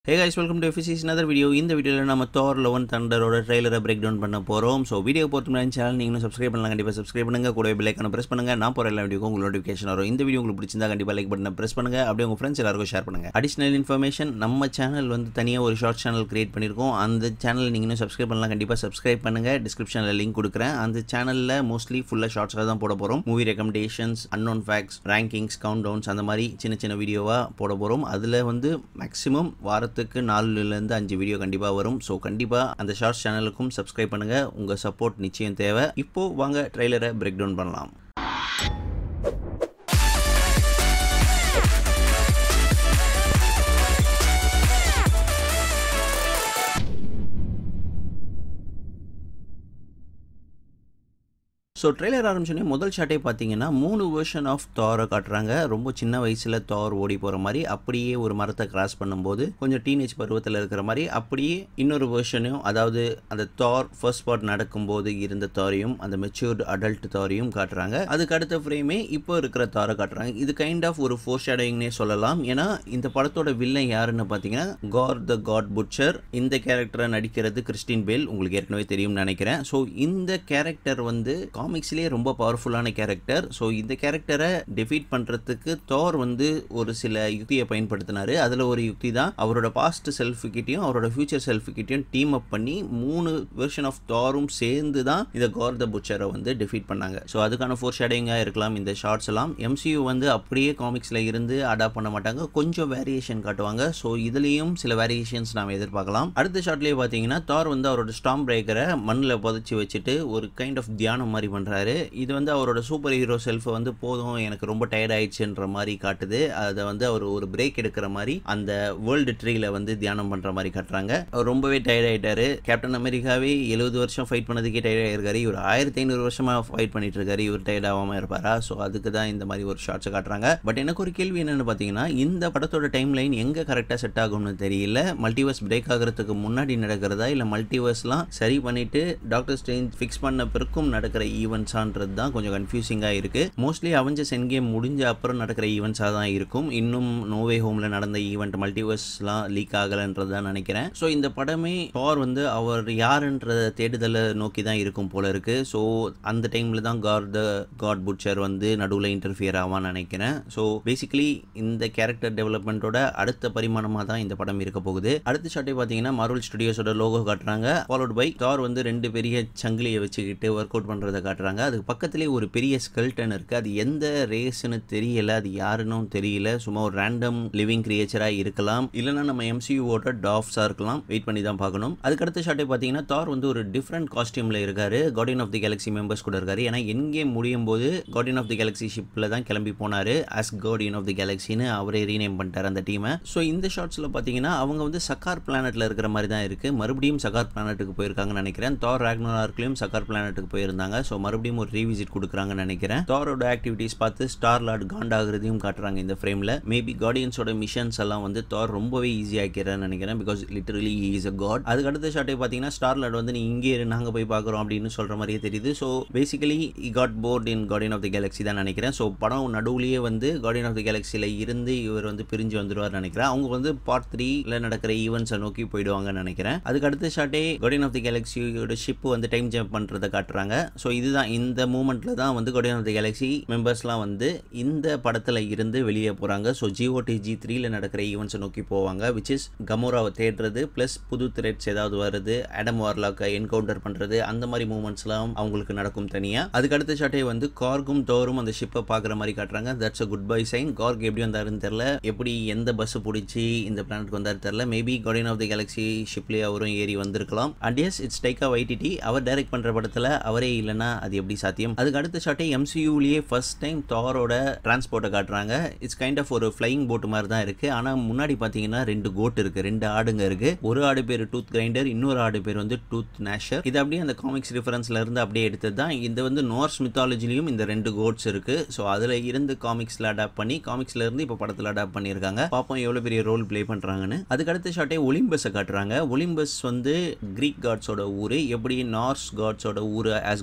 hey guys welcome to எஃபிசிஸ் another video இந்த வீடியோவில் நம்ம தோர் லெவன் தண்டரோட ட்ரெய்லரை பிரேக் டவுன் பண்ண போகிறோம் ஸோ வீடியோ பொறுத்த மாதிரி சேனல் நீங்களும் சப்ஸ்கிரைப் பண்ணலாம் கண்டிப்பாக சப்ஸ்கிரைப் பண்ணுங்க கூட பில்லைக்கான ப்ரெஸ் பண்ணுங்க நான் போகிற எல்லா வீடியோக்கும் உங்களுக்கு நோட்டிஃபிகேஷன் வரும் இந்த வீடியோ உங்களுக்கு பிடிச்சிருந்தா கண்டிப்பாக லைக் பட்டனை ப்ரெஸ் பண்ணுங்க அப்படியே உங்கள் ஃப்ரெண்ட்ஸ் எல்லாருக்கும் ஷேர் பண்ணுங்க அடிஷனல் இன்ஃபர்மேஷன் நம்ம சேனல் வந்து தனியாக ஒரு ஷார்ட் சேனல் கிரியேட் பண்ணியிருக்கோம் அந்த சேனல் நீங்கள் இன்னும் சப்ஸ்கிரைப் பண்ணலாம் கண்டிப்பாக சப்ஸ்கிரைப் பண்ணுங்க டிஸ்கிரிப்ஷனில் லிங்க் கொடுக்குறேன் அந்த சேனலில் மோஸ்ட்லி ஃபுல்லாக ஷார்ட்ஸாக தான் போட போகிறோம் movie recommendations unknown facts rankings countdowns அந்த மாதிரி சின்ன சின்ன வீடியோவாக போட போகிறோம் அதில் வந்து மேக்ஸிமம் வாரத்துக்கு நாலுலேருந்து அஞ்சு வீடியோ கண்டிப்பாக வரும் ஸோ கண்டிப்பாக அந்த ஷார்ட்ஸ் சேனலுக்கும் சப்ஸ்கிரைப் பண்ணுங்கள் உங்கள் சப்போர்ட் நிச்சயம் தேவை இப்போ வாங்க ட்ரெய்லரை பிரேக் டவுன் பண்ணலாம் ஸோ ட்ரெய்லர் ஆரம்பிச்சோடனே முதல் ஷாட்டே பார்த்தீங்கன்னா மூணு வெர்ஷன் ஆஃப் தாரை காட்டுறாங்க ரொம்ப சின்ன வயசில் தார் ஓடி போகிற மாதிரி அப்படியே ஒரு மரத்தை கிராஸ் பண்ணும்போது கொஞ்சம் டீனேஜ் பருவத்தில் இருக்கிற மாதிரி அப்படியே இன்னொரு வெர்ஷனையும் அதாவது அந்த தார் ஃபர்ஸ்ட் பார்ட் நடக்கும்போது இருந்த தாரையும் அந்த மெச்சூர்டு அடல்ட் தாரையும் காட்டுறாங்க அதுக்கு அடுத்த ஃப்ரேமே இப்போ இருக்கிற தாரை காட்டுறாங்க இது கைண்ட் ஆஃப் ஒரு ஃபோர் ஷேடோயிங்னே சொல்லலாம் ஏன்னா இந்த படத்தோட வில்லன் யாருன்னு பார்த்தீங்கன்னா கார் த காட் புட்சர் இந்த கேரக்டரை நடிக்கிறது கிறிஸ்டின் பேல் உங்களுக்கு ஏற்கனவே தெரியும்னு நினைக்கிறேன் ஸோ இந்த கேரக்டர் வந்து காமிக்ஸ்லேயே ரொம்ப பவர்ஃபுல்லான கேரக்டர் ஸோ இந்த கேரக்டரை டெஃபீட் பண்ணுறதுக்கு தோர் வந்து ஒரு சில யுக்தியை பயன்படுத்தினாரு அதில் ஒரு யுக்தி தான் அவரோட பாஸ்ட் செல்ஃபுக்கிட்டையும் அவரோட ஃபியூச்சர் செல்ஃபுக்கிட்டையும் டீம் அப் பண்ணி மூணு வெர்ஷன் ஆஃப் தாரும் சேர்ந்து தான் இந்த கார் த புச்சரை வந்து டெஃபீட் பண்ணாங்க ஸோ அதுக்கான ஃபோர் ஷேடிங்காக இருக்கலாம் இந்த ஷார்ட்ஸ் எல்லாம் எம்சியூ வந்து அப்படியே காமிக்ஸில் இருந்து அடாப்ட் பண்ண மாட்டாங்க கொஞ்சம் வேரியேஷன் காட்டுவாங்க ஸோ இதுலேயும் சில வேரியேஷன்ஸ் நாம் எதிர்பார்க்கலாம் அடுத்த ஷார்ட்லேயே பார்த்தீங்கன்னா தார் வந்து அவரோட ஸ்டாம் பிரேக்கரை மண்ணில் புதைச்சி வச்சுட்டு ஒரு கைண்ட் ஆஃப் தியானம் மாதிரி பண்ணுறாரு இது வந்து அவரோட சூப்பர் ஹீரோ செல்ஃபை வந்து போதும் எனக்கு ரொம்ப டயர்ட் ஆயிடுச்சுன்ற மாதிரி காட்டுது அதை வந்து அவர் ஒரு பிரேக் எடுக்கிற மாதிரி அந்த வேர்ல்டு ட்ரீல வந்து தியானம் பண்ணுற மாதிரி காட்டுறாங்க அவர் ரொம்பவே டயர்ட் ஆயிட்டாரு கேப்டன் அமெரிக்காவே எழுபது வருஷம் ஃபைட் பண்ணதுக்கே டயர்ட் ஆயிருக்காரு இவர் ஆயிரத்தி ஐநூறு வருஷமாக ஃபைட் பண்ணிட்டு இருக்காரு இவர் டயர்ட் ஆகாமல் இருப்பாரா ஸோ அதுக்கு தான் இந்த மாதிரி ஒரு ஷார்ட்ஸை காட்டுறாங்க பட் எனக்கு ஒரு கேள்வி என்னன்னு பார்த்தீங்கன்னா இந்த படத்தோட டைம் லைன் எங்கே கரெக்டாக செட் ஆகும்னு தெரியல மல்டிவர்ஸ் பிரேக் ஆகிறதுக்கு முன்னாடி நடக்கிறதா இல்லை மல்டிவர்ஸ்லாம் சரி பண்ணிட்டு டாக்டர் ஸ்ட்ரேஞ்ச் ஃபிக்ஸ் பண்ண பிறக்கும் நடக்கிற ஈவெண்ட்ஸான்றது தான் கொஞ்சம் கன்ஃபியூசிங்காக இருக்குது மோஸ்ட்லி அவஞ்சஸ் என் கேம் முடிஞ்ச அப்புறம் நடக்கிற ஈவெண்ட்ஸாக தான் இருக்கும் இன்னும் நோவே ஹோமில் நடந்த ஈவெண்ட் மல்டிவர்ஸ்லாம் லீக் ஆகலைன்றது தான் நினைக்கிறேன் ஸோ இந்த படமே தார் வந்து அவர் யாருன்ற தேடுதலை நோக்கி தான் இருக்கும் போல இருக்கு ஸோ அந்த டைமில் தான் காட் த காட் புட்சர் வந்து நடுவில் இன்டர்ஃபியர் ஆவான்னு நினைக்கிறேன் ஸோ பேசிக்கலி இந்த கேரக்டர் டெவலப்மெண்ட்டோட அடுத்த பரிமாணமாக தான் இந்த படம் இருக்க போகுது அடுத்த ஷாட்டே பார்த்தீங்கன்னா மார்வல் ஸ்டுடியோஸோட லோகோ காட்டுறாங்க ஃபாலோட் பை தார் வந்து ரெண்டு பெரிய சங்கிலியை வச்சுக்கிட்டு ஒர்க் அவுட் பண்ணுறதை காட்டுறாங்க அதுக்கு பக்கத்துலேயே ஒரு பெரிய ஸ்கெல்டன் இருக்குது அது எந்த ரேஸ்னு தெரியல அது யாருன்னு தெரியல சும்மா ஒரு ரேண்டம் லிவிங் கிரியேச்சராக இருக்கலாம் இல்லைனா நம்ம எம்சியூவோட டாஃப்ஸாக இருக்கலாம் வெயிட் பண்ணி தான் பார்க்கணும் அதுக்கடுத்த ஷாட்டே பார்த்தீங்கன்னா தார் வந்து ஒரு டிஃப்ரெண்ட் காஸ்டியூமில் இருக்காரு Guardian of the Galaxy members கூட இருக்காரு ஏன்னா எங்கே முடியும் போது கார்டியன் ஆஃப் தி கேலக்ஸி ஷிப்பில் தான் கிளம்பி போனார் அஸ் கார்டியன் ஆஃப் தி கேலக்ஸின்னு அவரே ரீநேம் பண்ணிட்டார் அந்த டீமை ஸோ இந்த ஷார்ட்ஸில் பார்த்தீங்கன்னா அவங்க வந்து சக்கார் பிளானட்டில் இருக்கிற மாதிரி தான் இருக்குது மறுபடியும் சக்கார் பிளானட்டுக்கு போயிருக்காங்கன்னு நினைக்கிறேன் தார் ராக்னோரார்க்லையும் சக்கார் பிளானட்டுக்கு போயிருந்தாங்க ஸோ மறுபடியும் ஒரு ரீவிசிட் கொடுக்குறாங்கன்னு நினைக்கிறேன் தாரோட ஆக்டிவிட்டீஸ் பார்த்து ஸ்டார் லார்ட் காண்டாகிறதையும் காட்டுறாங்க இந்த ஃப்ரேமில் மேபி கார்டியன்ஸோட மிஷன்ஸ் எல்லாம் வந்து தார் ரொம்பவே ஈஸியாக்கிறேன்னு நினைக்கிறேன் because literally is a god அதுக்கு அடுத்த ஷாட்டே பார்த்தீங்கன்னா ஸ்டார் லார்ட் வந்து நீ இங்கே இரு நாங்கள் போய் பார்க்குறோம் அப்படின்னு சொல்கிற மாதிரியே தெரியுது ஸோ பேசிக்கலி இ god board in Guardian of the Galaxy தான் நினைக்கிறேன் ஸோ படம் நடுவுலேயே வந்து கார்டியன் ஆஃப் தி கேலக்ஸியில் இருந்து இவர் வந்து பிரிஞ்சு வந்துடுவார் நினைக்கிறேன் அவங்க வந்து பார்ட் த்ரீல நடக்கிற ஈவெண்ட்ஸை நோக்கி போயிடுவாங்கன்னு நினைக்கிறேன் அதுக்கு அடுத்த ஷாட்டே கார்டியன் ஆஃப் தி கேலக்ஸியோட ஷிப் வந்து டைம் ஜம்ப் பண்ணுறதை காட்டுறாங்க ஸோ இதுதான் இந்த மூமெண்ட்டில் தான் வந்து கார்டியன் ஆஃப் தி கேலக்ஸி மெம்பர்ஸ்லாம் வந்து இந்த படத்தில் இருந்து வெளியே போகிறாங்க ஸோ ஜிஓடி ஜி த்ரீல நடக்கிற ஈவெண்ட்ஸை நோக்கி போவாங்க விச் இஸ் கமோராவை தேடுறது ப்ளஸ் புது த்ரெட்ஸ் ஏதாவது வருது அடம் வார்லாக்கை என்கவுண்டர் பண்ணுறது அந்த மாதிரி மூமெண்ட்ஸ்லாம் அவங்களுக்கு நடக்கும் தனியாக அதுக்கு அடுத்த ஷாட்டே வந்து கார்கும் டோரும் அந்த ஷிப்பை பார்க்குற மாதிரி காட்டுறாங்க that's a goodbye sign Korg எப்படி வந்தாருன்னு தெரில எப்படி எந்த பஸ் பிடிச்சி இந்த பிளானட்க்கு வந்தாரு தெரில maybe Guardian of the Galaxy ஷிப்லேயே அவரும் ஏறி வந்திருக்கலாம் and yes it's Taika Waititi அவர் டைரக்ட் பண்ணுற படத்தில் அவரே இல்லைன்னா அது எப்படி சாத்தியம் அதுக்கு அடுத்த ஷாட்டே எம்சியூலேயே ஃபர்ஸ்ட் டைம் தாரோட டிரான்ஸ்போர்ட்டை காட்டுறாங்க இட்ஸ் கைண்ட் ஆஃப் ஒரு ஃப்ளையிங் போட் மாதிரி தான் இருக்குது ஆனால் முன்னாடி பார்த்தீங்கன்னா ரெண்டு கோட் இருக்குது ரெண்டு ஆடுங்க இருக்குது ஒரு ஆடு பேர் டூத் கிரைண்டர் இன்னொரு ஆடு பேர் வந்து டூத் நேஷர் இது அப்படியே அந்த காமிக்ஸ் ரெஃபரன்ஸ்ல இருந்து அப்படியே எடுத்தது தான் இது வந்து நோர்ஸ் மித்தாலஜிலையும் இந்த ரெண்டு கோட்ஸ் இருக்குது ஸோ அதில் இருந்து காமிக்ஸில் அடாப்ட் பண்ணி காமிக்ஸ்ல இருந்து இப்போ படத்தில் அடாப்ட் பண்ணியிருக்காங்க பார்ப்போம் எவ்வளோ பெரிய ரோல் ப்ளே பண்ணுறாங்கன்னு அதுக்கு அடுத்த ஷாட்டே ஒலிம்பஸை காட்டுறாங்க ஒலிம்பஸ் வந்து கிரீக் காட்ஸோட ஊர் எப்படி நார்ஸ் காட்ஸோட ஊர் ஆஸ் காடோ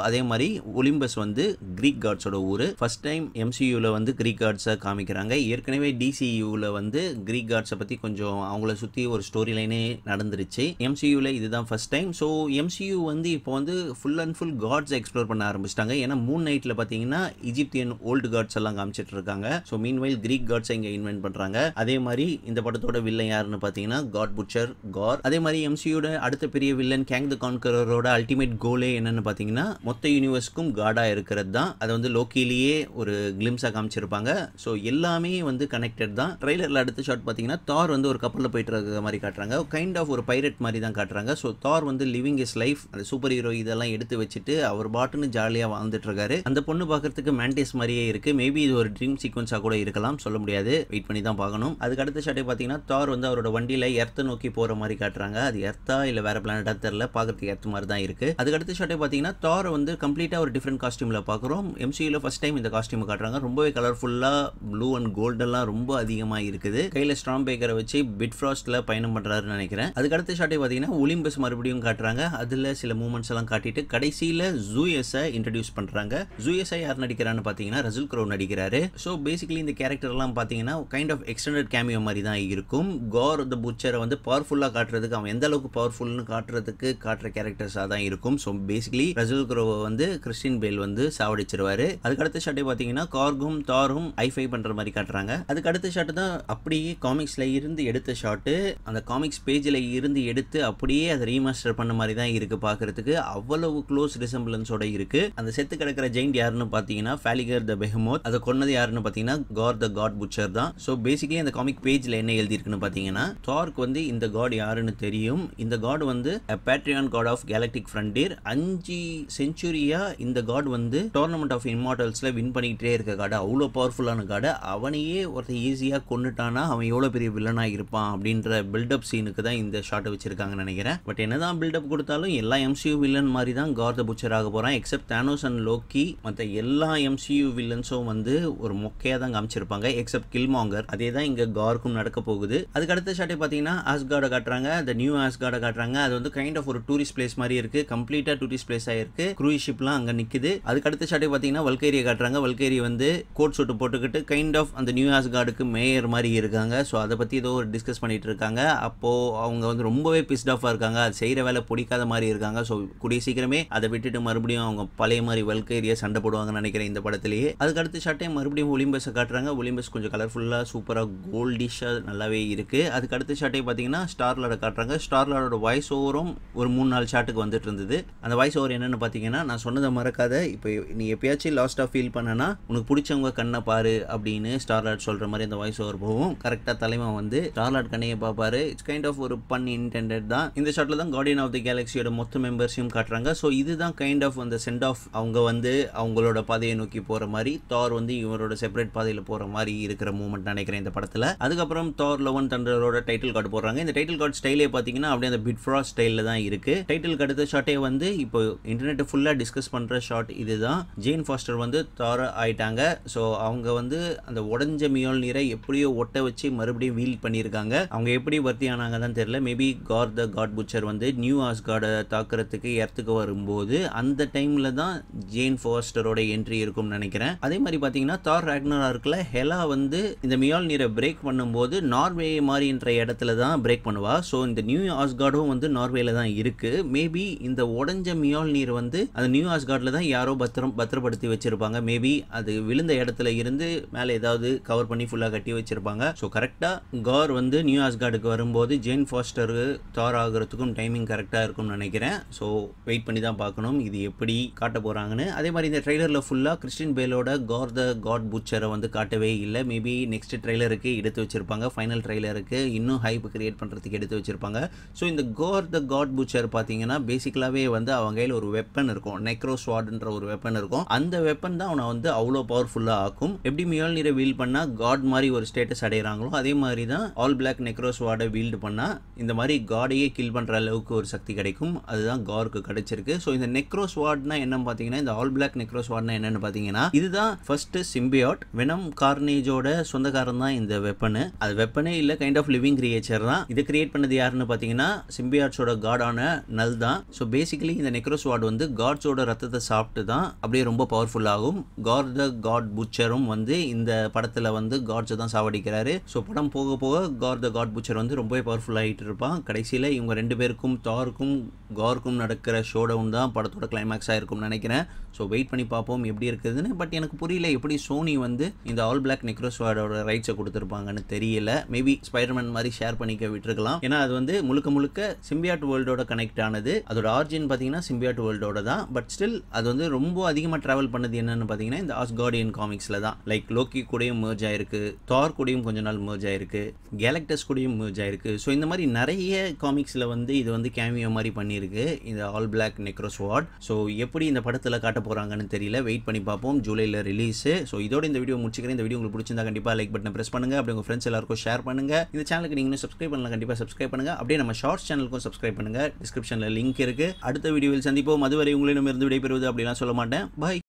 அதே மாதிரி ஒலிம்பஸ் வந்து கிரீக் காட்ஸோட ஊர் ஃபர்ஸ்ட் டைம் எம்சியூவில் வந்து கிரீக் காட்ஸை காமிக்கிறாங்க ஏற்கனவே டிசியூவில் வந்து கிரீக் காட்ஸை பற்றி கொஞ்சம் அவங்கள சுற்றி ஒரு ஸ்டோரி லைனே நடந்துருச்சு எம்சியூவில் இதுதான் ஃபர்ஸ்ட் டைம் ஸோ எம்சியூ வந்து இப்போ வந்து full and full gods explore பண்ண ஆரம்பிச்சிட்டாங்க ஏன்னா மூன் நைட்டில் பார்த்தீங்கன்னா இஜிப்தியன் ஓல்டு காட்ஸ் எல்லாம் காமிச்சிட்டு இருக்காங்க ஸோ மீன்வைல் கிரீக் காட்ஸ் இங்கே இன்வென்ட் பண்ணுறாங்க அதே மாதிரி இந்த படத்தோட வில்லன் யாருன்னு பார்த்தீங்கன்னா காட் புச்சர் கார் அதே மாதிரி எம்சியூட அடுத்த பெரிய வில்லன் கேங் த கான்கரோட அல்டிமேட் கோலே என்னன்னு பார்த்தீங்கன்னா மொத்த யூனிவர்ஸ்க்கும் காடாக இருக்கிறது தான் அதை வந்து லோக்கிலேயே ஒரு கிளிம்ஸாக காமிச்சிருப்பாங்க ஸோ எல்லாமே வந்து கனெக்டட் தான் ட்ரெய்லரில் அடுத்த ஷாட் பார்த்தீங்கன்னா தார் வந்து ஒரு கப்பலில் போயிட்டு இருக்க மாதிரி காட்டுறாங்க கைண்ட் ஆஃப் ஒரு பைரட் மாதிரி தான் காட்டுறாங்க ஸோ தார் வந்து லிவிங் இஸ் லைஃப் அந்த சூப்பர் ஹீரோ இதெல்லாம் எடுத்து வச்சுட்டு அவர் பாட்டுன்னு ஜாலியாக வாழ்ந்துட்டு இருக்காரு அந்த பொண்ணு பார்க்கறதுக்கு மேண்டிஸ் மாதிரியே இருக்கு மேபி இது ஒரு ட்ரீம் சீக்வன்ஸாக கூட இருக்கலாம் சொல்ல முடியாது வெயிட் பண்ணி தான் பார்க்கணும் அதுக்கு அடுத்த ஷாட்டே பார்த்தீங்கன்னா தார் வந்து அவரோட வண்டியில் எர்த்தை நோக்கி போகிற மாதிரி காட்டுறாங்க அது எர்த்தா இல்லை வேற பிளானட்டா தெரியல பார்க்கறதுக்கு எர்த் மாதிரி தான் இருக்கு அதுக்கு அடுத்த ஷாட்டே பார்த்தீங்கன்னா தார் வந்து கம்ப்ளீட்டாக ஒரு டிஃப்ரெண்ட் காஸ்டியூமில் பார்க்குறோம் எம்சியூவில் ஃபர்ஸ்ட் டைம் இந்த காஸ்டியூம் காட்டுறாங்க ரொம்பவே கலர்ஃபுல்லாக ப்ளூ அண்ட் கோல்டெல்லாம் ரொம்ப அதிகமாக இருக்குது கையில் ஸ்ட்ராங் பேக்கரை வச்சு பிட் ஃப்ராஸ்ட்டில் பயணம் பண்ணுறாருன்னு நினைக்கிறேன் அதுக்கு அடுத்த ஷாட்டே பார்த்தீங்கன்னா ஒலிம்பஸ் மறுபடியும் காட்டுறாங்க அதில் சில மூமெண்ட்ஸ் எல்லாம் காட்டிட்டு கடைசியில் ஜூஎஸை இன்ட்ரடியூஸ் பண்ணுறாங்க ஜூஎஸை யார் நடிக்கிறான்னு பார்த்தீங்கன்னா ரசுல் க்ரோ நடிக்கிறாரு ஸோ பேசிக்கலி இந்த கேரக்டர்லாம் பார்த்தீங்கன்னா கைண்ட் ஆஃப் எக்ஸ்டெண்டட் கேமியோ மாதிரி தான் இருக்கும் கார் த புச்சரை வந்து பவர்ஃபுல்லாக காட்டுறதுக்கு அவன் எந்த அளவுக்கு பவர்ஃபுல்னு காட்டுறதுக்கு காட்டுற கேரக்டர்ஸாக தான் இருக்கும் ஸோ பேசிக்கலி ரசுல் க்ரோவை வந்து கிறிஸ்டின் பேல் வந்து சாவடிச்சிருவாரு அதுக்கு அடுத்த ஷாட்டே பார்த்தீங்கன்னா கார்கும் தாரும் ஐஃபை பண்ணுற மாதிரி காட்டுறாங்க அதுக்கு அடுத்த ஷாட்டு தான் அப்படியே காமிக்ஸில் இருந்து எடுத்த ஷாட்டு அந்த காமிக்ஸ் பேஜில் இருந்து எடுத்து அப்படியே அதை ரீமாஸ்டர் பண்ண மாதிரி தான் இருக்கு பார்க்கறதுக்கு அவ்வளவு க்ளோஸ் ரிசம்பிளன்ஸோட இருக்கு அந்த செத்து கிடக்கிற ஜெயிண்ட் யாருன்னு பார்த்தீங்கன்னா ஃபேலிகர் த பெஹமோத் அதை கொன்னது யாருன்னு பார்த்தீங்கன்னா கார் த காட் புச்சர் தான் ஸோ பேசிக்கலி அந்த காமிக் பேஜில் என்ன எழுதியிருக்குன்னு பார்த்தீங்கன்னா தார்க்கு வந்து இந்த காட் யாருன்னு தெரியும் இந்த காட் வந்து பேட்ரியான் காட் ஆஃப் கேலக்டிக் ஃப்ரண்டியர் அஞ்சு செஞ்சுரியா இந்த காட் வந்து டோர்னமெண்ட் ஆஃப் இம்மார்டல்ஸில் வின் பண்ணிக்கிட்டே இருக்க காடு அவ்வளோ பவர்ஃபுல்லான காடு அவனையே ஒருத்தர் ஈஸியாக கொண்டுட்டானா அவன் எவ்வளோ பெரிய வில்லனாக இருப்பான் அப்படின்ற பில்டப் சீனுக்கு தான் இந்த ஷாட்டை வச்சிருக்காங்கன்னு நினைக்கிறேன் பட் என்னதான் பில்டப் கொடுத்தாலும் எல்லா எம்சியூ வில்லன் மாதிரி தான் கார் த புச்சர் ஆக போகிறான் எக்ஸப்ட் தானோஸ் அண்ட் லோக்கி மற்ற எல்லா எம்சியூ வில்லன்ஸும் வந்து ஒரு மொக்கையாக தான் காமிச்சிருப்பாங்க எக்ஸப்ட் கில்மாங்கர் அதே தான் இங்கே கார்க்கும் நடக்க போகுது அதுக்கு அடுத்த ஷாட்டை பார்த்தீங்கன்னா ஆஸ்கார்டை காட்டுறாங்க அந்த நியூ ஆஸ்கார்டை காட்டுறாங்க அது வந்து கைண்ட் ஆஃப் ஒரு டூரிஸ்ட் பிளேஸ் மாதிரி இருக்கு கம்ப்ளீட்டாக டூரிஸ்ட் பிளேஸ் ஆயிருக்கு க்ரூஸ் ஷிப்லாம் அங்கே நிற்குது அதுக்கு அடுத்த ஷாட்டை பார்த்தீங்கன்னா வல்கேரியை காட்டுறாங்க வல்கேரி வந்து கோட் சூட்டு போட்டுக்கிட்டு கைண்ட் ஆஃப் அந்த நியூ ஆஸ்கார்டுக்கு மேயர் மாதிரி இருக்காங்க ஸோ அதை பற்றி ஏதோ ஒரு டிஸ்கஸ் பண்ணிட்டு இருக்காங்க அப்போது அவங்க வந்து ரொம்பவே பிஸ்ட் ஆஃபாக இருக்காங்க அது செய்கிற வேலை பிடிக்காத மாதிரி இருக்காங்க ஸோ கூடிய சீக்கிரமே அதை விட்டுட்டு மறுபடியும் அவங்க பழைய மாதிரி வல்கேரியை சண்டை போடுவாங்கன்னு நினைக்கிறேன் இந்த படத்திலேயே அதுக்கு அடுத்த ஷாட்டே மறுபடியும் ஒலிம்பஸை காட்டுறாங்க ஒலிம்பஸ் கொஞ்சம் கலர்ஃபுல்லாக சூப்பராக கோல்டிஷாக நல்லாவே இருக்குது அதுக்கு அடுத்த ஷாட்டே பார்த்தீங்கன்னா ஸ்டார்லாட காட்டுறாங்க ஸ்டார்லாடோட வாய்ஸ் ஓவரும் ஒரு மூணு நாலு ஷாட்டுக்கு வந்துட்டு இருந்தது அந்த வாய்ஸ் ஓவர் என்னென்னு பார்த்தீங்கன்னா நான் சொன்னதை மறக்காத இப்போ நீ எப்பயாச்சும் லாஸ்ட்டாக ஃபீல் பண்ணனா உனக்கு பிடிச்சவங்க கண்ணை பாரு அப்படின்னு ஸ்டார்லாட் சொல்கிற மாதிரி அந்த வாய்ஸ் ஓவர் போகும் கரெக்டாக தலைமை வந்து ஸ்டார்லாட் கண்ணையை பார்ப்பாரு இட்ஸ் கைண்ட் ஆஃப் ஒரு பன் இன்டென்டட் தான் இந்த ஷாட்டில் தான் கார்டியன் ஆஃப் தி கேலக்ஸியோட மொத்த மெம்பர்ஸையும் காட்டுறாங்க ஸோ இதுதான் கைண்ட் ஆஃப் அந்த சென்ட் ஆஃப் அவங்க வந்து அவங்களோட பாதையை நோக்கி போகிற மாதிரி தார் வந்து இவரோட செப்பரேட் பாதையில் போகிற மாதிரி இருக்கிற மூமெண்ட் நினைக்கிறேன் இந்த படத்தில் அதுக்கப்புறம் தார் லெவன் தண்டரோட டைட்டில் கார்டு போடுறாங்க இந்த டைட்டில் கார்டு ஸ்டைலே பார்த்தீங்கன்னா அப்படியே அந்த பிட் ஃப்ரா ஸ்டைலில் தான் இருக்குது டைட்டிலுக்கு அடுத்த ஷாட்டே வந்து இப்போ இன்டர்நெட் ஃபுல்லாக டிஸ்கஸ் பண்ணுற ஷாட் இதுதான் ஜெயின் ஃபாஸ்டர் வந்து தார ஆயிட்டாங்க ஸோ அவங்க வந்து அந்த உடஞ்ச மியோல் நீரை எப்படியோ ஒட்ட வச்சு மறுபடியும் வீல் பண்ணியிருக்காங்க அவங்க எப்படி வர்த்தி ஆனாங்க தான் தெரியல maybe Gorr the God Butcher வந்து நியூ ஆஸ் காடை தாக்குறதுக்கு எர்த்துக்கு வரும்போது அந்த டைமில் தான் ஜெயின் ஃபாஸ்டரோட என்ட்ரி இருக்கும்னு நினைக்கிறேன் அதே மாதிரி பார்த்தீங்கன்னா தார் ரேக்னரா இருக்குல்ல ஹெலா வந்து இந்த மியால் நீரை பிரேக் பண்ணும்போது நார்வே மாதிரின்ற இடத்துல தான் பிரேக் பண்ணுவா ஸோ இந்த நியூ ஆஸ்கார்டும் வந்து நார்வேல தான் இருக்கு மேபி இந்த உடஞ்ச மியால் நீர் வந்து அந்த நியூ ஆஸ்கார்டில் தான் யாரோ பத்திரம் பத்திரப்படுத்தி வச்சிருப்பாங்க மேபி அது விழுந்த இடத்துல இருந்து மேலே ஏதாவது கவர் பண்ணி ஃபுல்லாக கட்டி வச்சிருப்பாங்க ஸோ கரெக்டாக கார் வந்து நியூ ஆஸ்கார்டுக்கு வரும்போது ஜேன் ஃபாஸ்டர் தார் ஆகிறதுக்கும் டைமிங் கரெக்டாக இருக்கும்னு நினைக்கிறேன் ஸோ வெயிட் பண்ணி தான் பார்க்கணும் இது எப்படி காட்ட போகிறாங்கன்னு அதே மாதிரி இந்த ட்ரெய்லரில் ஃபுல்லாக கிறிஸ்டின் பேலோட கார் த காட் புச்சரை வந்து காட்டவே இல்லை மேபி நெக்ஸ்ட் ட்ரெய்லருக்கு எடுத்து வச்சிருப்பாங்க ஃபைனல் ட்ரெய்லருக்கு இன்னும் ஹைப் கிரியேட் பண்ணுறதுக்கு எடுத்து வச்சிருப்பாங்க ஸோ இந்த கார் த காட் புச்சர் பார்த்தீங்கன்னா பேசிக்கலாகவே வந்து அவங்க கையில் ஒரு வெப்பன் இருக்கும் நெக்ரோ ஸ்வாட்ன்ற ஒரு வெப்பன் இருக்கும் அந்த வெப்பன் தான் அவனை வந்து அவ்வளோ பவர்ஃபுல்லாக ஆக்கும் எப்படி மியால் நீரை வீல் பண்ணால் காட் மாதிரி ஒரு ஸ்டேட்டஸ் அடைகிறாங்களோ அதே மாதிரி தான் ஆல் பிளாக் நெக்ரோ ஸ்வாடை வீல்டு பண்ணால் இந்த மாதிரி காடையே கில் பண்ணுற அளவுக்கு ஒரு சக்தி கிடைக்கும் அதுதான் காருக்கு கிடைச்சிருக்கு ஸோ இந்த நெக்ரோ ஸ்வாட்னா என்னன்னு பார்த்தீங்கன்னா இந்த ஆல் பிளாக் நெக்ரோ ஸ்வாட்னா என்னன்னு பார்த்தீங்கன்னா இதுதான் ஃபர்ஸ்ட் சிம்பியாட் வெனம் கார்னேஜோட சொந்தக்காரன் தான் இந்த வெப்பனு அது வெப்பனே இல்லை கைண்ட் ஆஃப் லிவிங் கிரியேச்சர் தான் இதை கிரியேட் பண்ணது யாருன்னு பார்த்தீங்கன்னா சிம்பியாட்ஸோட காடான நல் தான் ஸோ பேசிக்கலி இந்த நெக்ரோ ஸ்வாட் வந்து காட் காட்ஸோட ரத்தத்தை சாப்பிட்டு தான் அப்படியே ரொம்ப பவர்ஃபுல் ஆகும் காட் த காட் புச்சரும் வந்து இந்த படத்தில் வந்து காட்ஸை தான் சாவடிக்கிறாரு ஸோ படம் போக போக காட் த காட் புச்சர் வந்து ரொம்பவே பவர்ஃபுல் ஆகிட்டு இருப்பான் கடைசியில் இவங்க ரெண்டு பேருக்கும் தாருக்கும் கார்க்கும் நடக்கிற ஷோ டவுன் தான் படத்தோட கிளைமேக்ஸாக இருக்கும்னு நினைக்கிறேன் ஸோ வெயிட் பண்ணி பார்ப்போம் எப்படி இருக்குதுன்னு பட் எனக்கு புரியல எப்படி சோனி வந்து இந்த ஆல் பிளாக் நெக்ரோஸ்வாடோட ரைட்ஸை கொடுத்துருப்பாங்கன்னு தெரியல மேபி ஸ்பைடர்மேன் மாதிரி ஷேர் பண்ணிக்க விட்டுருக்கலாம் ஏன்னா அது வந்து முழுக்க முழுக்க சிம்பியாட் வேர்ல்டோட கனெக்ட் ஆனது அதோட ஆர்ஜின் பார்த்தீங்கன்னா சிம்பியாட் வேர்ல்டோட தான் பட் ஸ்டில் அது வந்து ரொம்ப அதிகமாக ட்ராவல் பண்ணது என்னன்னு பார்த்தீங்கன்னா இந்த ஆஸ்கார்டியன் காமிக்ஸில் தான் லைக் லோக்கி கூடயும் merge ஆயிருக்கு தார் கூடயும் கொஞ்ச நாள் merge ஆயிருக்கு கேலக்டஸ் கூடயும் merge ஆயிருக்கு ஸோ இந்த மாதிரி நிறைய காமிக்ஸில் வந்து இது வந்து கேமியோ மாதிரி பண்ணியிருக்கு இந்த ஆல் பிளாக் நெக்ரோஸ்வாட் ஸோ எப்படி இந்த படத்தில் காட்ட போகிறாங்கன்னு தெரியல வெயிட் பண்ணி பார்ப்போம் ஜூலையில் ரிலீஸு ஸோ இதோட இந்த வீடியோ முடிச்சுக்கிறேன் இந்த வீடியோ உங்களுக்கு பிடிச்சிருந்தா கண்டிப்பாக லைக் பட்டனை ப்ரெஸ் பண்ணுங்க அப்படி உங்கள் ஃப்ரெண்ட்ஸ் எல்லாருக்கும் ஷேர் பண்ணுங்க இந்த சேனலுக்கு நீங்கள் சப்ஸ்கிரைப் பண்ணலாம் கண்டிப்பாக சப்ஸ்கிரைப் பண்ணுங்க அப்படியே நம்ம ஷார்ட்ஸ் சேனலுக்கும் சப்ஸ்கிரைப் பண்ணுங்க டிஸ்கிரிப்ஷனில் லிங்க் இருக்கு அடுத்த வீடியோவில் சந்திப்போம் அதுவரை உங்களிடமிருந்து விடைபெறுவது அப்படிலாம் சொல்ல மாட்டேன் பாய்